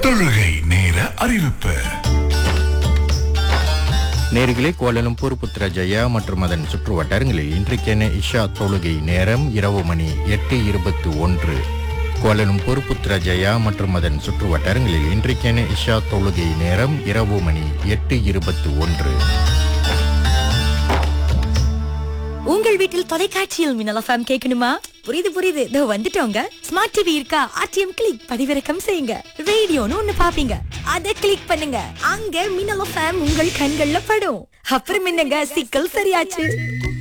தொழுகை நேர அறிவிப்பு நேர்களே கோலலம்பூர் புத்ரஜயா மற்றும் அதன் சுற்று வட்டாரங்களில் இன்றைக்கென இஷா தொழுகை நேரம் இரவு மணி எட்டு இருபத்து ஒன்று கோலலம்பூர் புத்ரஜயா மற்றும் அதன் சுற்று வட்டாரங்களில் இன்றைக்கென இஷா தொழுகை நேரம் இரவு மணி எட்டு இருபத்து ஒன்று உங்கள் வீட்டில் தொலைக்காட்சியில் மின்னல் எஃப்எம் கேட்கணுமா புரியுது புரியுது இதோ வந்துட்டோங்க ஸ்மார்ட் டிவி இருக்கா ஆர்டிஎம் கிளிக் பதிவிறக்கம் செய்யுங்க ரேடியோன்னு ஒண்ணு பாப்பீங்க அத கிளிக் பண்ணுங்க அங்க மின்னல் எஃப்எம் உங்கள் கண்கள்ல படும் அப்புறம் என்னங்க சிக்கல் சரியாச்சு